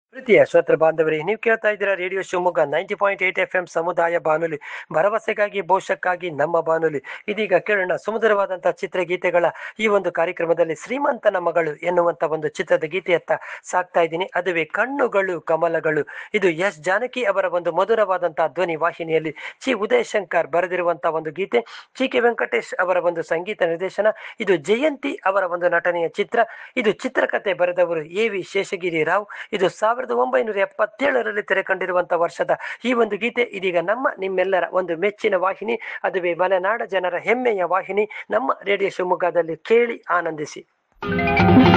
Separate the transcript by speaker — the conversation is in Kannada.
Speaker 1: ಪ್ರೀತಿಯ ಶ್ರೋತೃ ಬಾಂಧವರೇ ನೀವು ಕೇಳ್ತಾ ಇದ್ದೀರಾ radio Shivamogga ninety point eight F M ಸಮುದಾಯ ಬಾನುಲಿ ಭರವಸೆಗಾಗಿ ಭವಿಷ್ಯಕ್ಕಾಗಿ ನಮ್ಮ ಬಾನುಲಿ ಇದೀಗ ಕೇಳೋಣ ಸುಮಧುರವಾದಂತಹ ಚಿತ್ರಗೀತೆಗಳ ಈ ಒಂದು ಕಾರ್ಯಕ್ರಮದಲ್ಲಿ ಶ್ರೀಮಂತನ ಮಗಳು ಎನ್ನುವಂತ ಒಂದು ಚಿತ್ರದ ಗೀತೆಯತ್ತ ಸಾಕ್ತಾ ಇದ್ದೀನಿ ಅದುವೇ ಕಣ್ಣುಗಳು ಕಮಲಗಳು ಇದು ಎಸ್ ಜಾನಕಿ ಅವರ ಒಂದು ಮಧುರವಾದಂತಹ ಧ್ವನಿ ವಾಹಿನಿಯಲ್ಲಿ ಚಿ ಉದಯ್ ಶಂಕರ್ ಬರೆದಿರುವಂತಹ ಒಂದು ಗೀತೆ ಚಿ ಕೆ ವೆಂಕಟೇಶ್ ಅವರ ಒಂದು ಸಂಗೀತ ನಿರ್ದೇಶನ ಇದು ಜಯಂತಿ ಅವರ ಒಂದು ನಟನೆಯ ಚಿತ್ರ ಇದು ಚಿತ್ರಕಥೆ ಬರೆದವರು ಎ ವಿ ಶೇಷಗಿರಿ ರಾವ್ ಇದು ಸಾವಿರದ ಒಂಬೈನೂರ ಎಪ್ಪತ್ತೇಳರಲ್ಲಿ ತೆರೆ ಕಂಡಿರುವಂತಹ ವರ್ಷದ ಈ ಒಂದು ಗೀತೆ ಇದೀಗ ನಮ್ಮ ನಿಮ್ಮೆಲ್ಲರ ಒಂದು ಮೆಚ್ಚಿನ ವಾಹಿನಿ ಅದುವೇ ಮಲೆನಾಡ ಜನರ ಹೆಮ್ಮೆಯ ವಾಹಿನಿ ನಮ್ಮ ರೇಡಿಯೋ ಶಿವಮೊಗ್ಗದಲ್ಲಿ ಕೇಳಿ ಆನಂದಿಸಿ